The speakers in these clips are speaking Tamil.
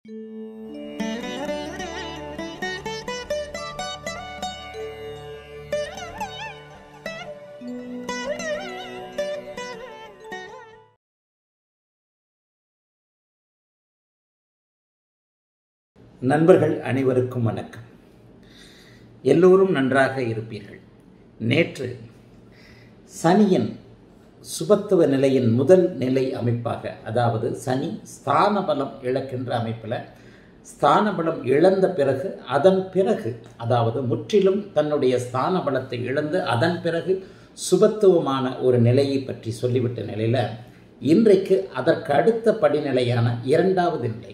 நண்பர்கள் அனைவருக்கும் வணக்கம் எல்லோரும் நன்றாக இருப்பீர்கள் நேற்று சனியின் சுபத்துவ நிலையின் முதல் நிலை அமைப்பாக அதாவது சனி ஸ்தான பலம் இழக்கின்ற அமைப்பில் ஸ்தான பலம் இழந்த பிறகு அதன் பிறகு அதாவது முற்றிலும் தன்னுடைய ஸ்தான பலத்தை இழந்து அதன் பிறகு சுபத்துவமான ஒரு நிலையை பற்றி சொல்லிவிட்ட நிலையில் இன்றைக்கு அதற்கு அடுத்த படிநிலையான இரண்டாவது நிலை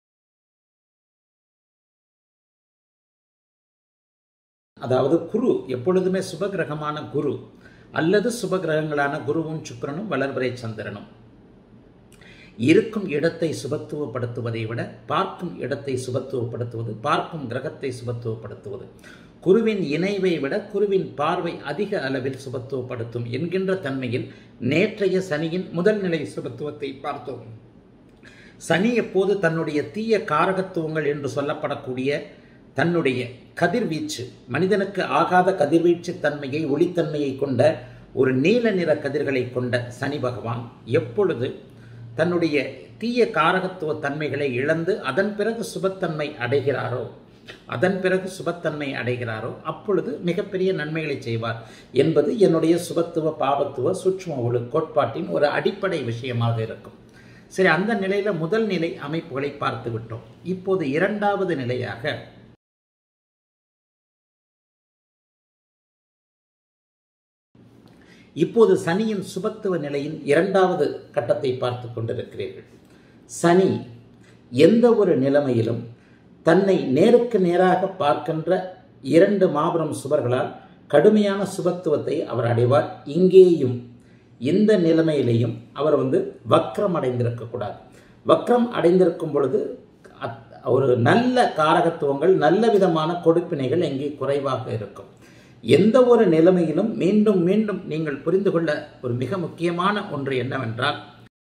அதாவது குரு எப்பொழுதுமே சுபகிரகமான குரு அல்லது சுபகிரகங்களான குருவும் சுக்கிரனும் வளர்வரை சந்திரனும் இருக்கும் இடத்தை சுபத்துவப்படுத்துவதை விட பார்க்கும் இடத்தை சுபத்துவப்படுத்துவது பார்க்கும் கிரகத்தை சுபத்துவப்படுத்துவது குருவின் இணைவை விட குருவின் பார்வை அதிக அளவில் சுபத்துவப்படுத்தும் என்கின்ற தன்மையில் நேற்றைய சனியின் முதல் நிலை சுபத்துவத்தை பார்த்தோம் சனி எப்போது தன்னுடைய தீய காரகத்துவங்கள் என்று சொல்லப்படக்கூடிய தன்னுடைய கதிர்வீச்சு மனிதனுக்கு ஆகாத கதிர்வீச்சு தன்மையை ஒளித்தன்மையை கொண்ட ஒரு நீல நிற கதிர்களை கொண்ட சனி பகவான் எப்பொழுது தன்னுடைய தீய காரகத்துவ தன்மைகளை இழந்து அதன் பிறகு சுபத்தன்மை அடைகிறாரோ அதன் பிறகு சுபத்தன்மை அடைகிறாரோ அப்பொழுது மிகப்பெரிய நன்மைகளை செய்வார் என்பது என்னுடைய சுபத்துவ பாபத்துவ சூட்சும ஒழு கோட்பாட்டின் ஒரு அடிப்படை விஷயமாக இருக்கும் சரி அந்த நிலையில முதல் நிலை அமைப்புகளை பார்த்து விட்டோம் இப்போது இரண்டாவது நிலையாக இப்போது சனியின் சுபத்துவ நிலையின் இரண்டாவது கட்டத்தை பார்த்து கொண்டிருக்கிறீர்கள் சனி எந்த ஒரு நிலைமையிலும் தன்னை நேருக்கு நேராக பார்க்கின்ற இரண்டு மாபெரும் சுவர்களால் கடுமையான சுபத்துவத்தை அவர் அடைவார் இங்கேயும் இந்த நிலைமையிலையும் அவர் வந்து வக்ரம் அடைந்திருக்கக்கூடாது வக்ரம் அடைந்திருக்கும் பொழுது ஒரு நல்ல காரகத்துவங்கள் நல்ல விதமான கொடுப்பினைகள் எங்கே குறைவாக இருக்கும் எந்த ஒரு நிலைமையிலும் மீண்டும் மீண்டும் நீங்கள் புரிந்து கொள்ள ஒரு மிக முக்கியமான ஒன்று என்னவென்றால்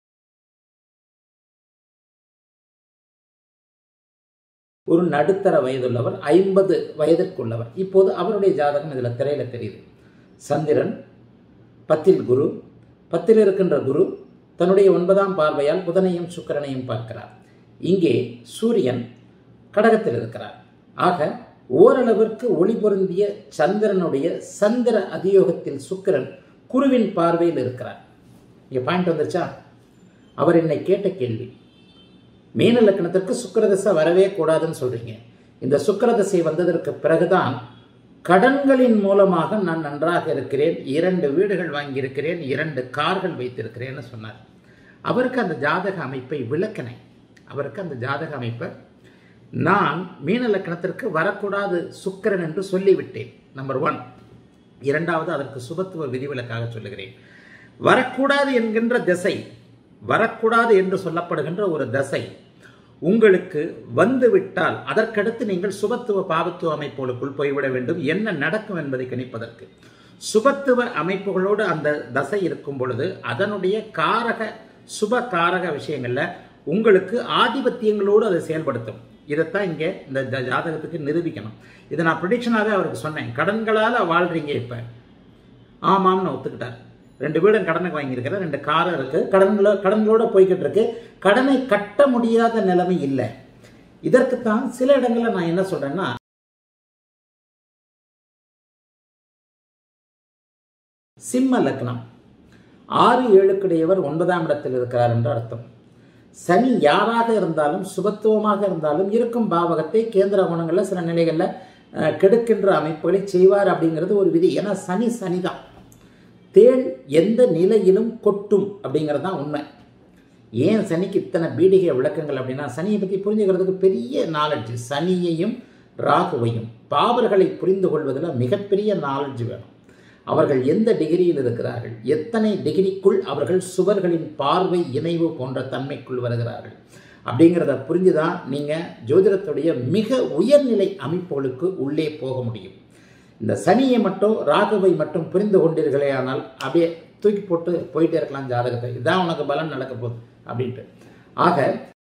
ஒரு நடுத்தர வயதுள்ளவர் ஐம்பது வயதிற்குள்ளவர் இப்போது அவருடைய ஜாதகம் இதில் திரையில தெரியுது சந்திரன் பத்தில் குரு பத்தில் இருக்கின்ற குரு தன்னுடைய ஒன்பதாம் பார்வையால் புதனையும் சுக்கரனையும் பார்க்கிறார் இங்கே சூரியன் கடகத்தில் இருக்கிறார் ஆக ஓரளவிற்கு ஒளி பொருந்திய சந்திரனுடைய சந்திர அதியோகத்தில் சுக்கிரன் குருவின் பார்வையில் இருக்கிறார் இங்கே பாயிண்ட் வந்துருச்சா அவர் என்னை கேட்ட கேள்வி மீன லக்கணத்திற்கு சுக்கரதசை வரவே கூடாதுன்னு சொல்றீங்க இந்த சுக்கரதசை வந்ததற்கு பிறகுதான் கடன்களின் மூலமாக நான் நன்றாக இருக்கிறேன் இரண்டு வீடுகள் வாங்கியிருக்கிறேன் இரண்டு கார்கள் வைத்திருக்கிறேன்னு சொன்னார் அவருக்கு அந்த ஜாதக அமைப்பை விளக்கினேன் அவருக்கு அந்த ஜாதக அமைப்பை நான் மீன லக்கணத்திற்கு வரக்கூடாது சுக்கரன் என்று சொல்லிவிட்டேன் நம்பர் ஒன் இரண்டாவது அதற்கு சுபத்துவ விதிவிலக்காக சொல்லுகிறேன் வரக்கூடாது என்கின்ற திசை வரக்கூடாது என்று சொல்லப்படுகின்ற ஒரு தசை உங்களுக்கு வந்துவிட்டால் அதற்கடுத்து நீங்கள் சுபத்துவ பாவத்துவ அமைப்புகளுக்குள் போய்விட வேண்டும் என்ன நடக்கும் என்பதை கணிப்பதற்கு சுபத்துவ அமைப்புகளோடு அந்த தசை இருக்கும் பொழுது அதனுடைய காரக சுப காரக விஷயங்கள்ல உங்களுக்கு ஆதிபத்தியங்களோடு அதை செயல்படுத்தும் இதைத்தான் இங்கே இந்த ஜாதகத்துக்கு நிரூபிக்கணும் இதை நான் ப்ரிடிக்ஷனாகவே அவருக்கு சொன்னேன் கடன்களால் வாழ்றீங்க இப்போ ஆமாம்னு ஒத்துக்கிட்டார் ரெண்டு வீடும் கடனுக்கு வாங்கியிருக்கிறேன் ரெண்டு காரம் இருக்கு கடன்களோ கடன்களோட போய்கிட்டு இருக்கு கடனை கட்ட முடியாத நிலைமை இல்லை இதற்குத்தான் சில இடங்களில் நான் என்ன சொல்றேன்னா சிம்ம லக்னம் ஆறு ஏழுக்குடையவர் ஒன்பதாம் இடத்தில் இருக்கிறார் என்று அர்த்தம் சனி யாராக இருந்தாலும் சுபத்துவமாக இருந்தாலும் இருக்கும் பாவகத்தை கேந்திர குணங்களில் சில நிலைகளில் கெடுக்கின்ற அமைப்புகளை செய்வார் அப்படிங்கிறது ஒரு விதி ஏன்னா சனி சனிதான் தேள் எந்த நிலையிலும் கொட்டும் அப்படிங்கிறது தான் உண்மை ஏன் சனிக்கு இத்தனை பீடிகை விளக்கங்கள் அப்படின்னா சனியை பற்றி புரிஞ்சுக்கிறதுக்கு பெரிய நாலெட்ஜ் சனியையும் ராகுவையும் பாவர்களை புரிந்து கொள்வதில் மிகப்பெரிய நாலெட்ஜ் வேணும் அவர்கள் எந்த டிகிரியில் இருக்கிறார்கள் எத்தனை டிகிரிக்குள் அவர்கள் சுவர்களின் பார்வை இணைவு போன்ற தன்மைக்குள் வருகிறார்கள் அப்படிங்கிறத புரிஞ்சுதான் நீங்கள் ஜோதிடத்துடைய மிக உயர்நிலை அமைப்புகளுக்கு உள்ளே போக முடியும் இந்த சனியை மட்டும் ராகுவை மட்டும் புரிந்து கொண்டீர்களே ஆனால் அப்படியே தூக்கி போட்டு போயிட்டே இருக்கலாம் ஜாதகத்தை இதான் உனக்கு பலன் நடக்க போகுது அப்படின்ட்டு ஆக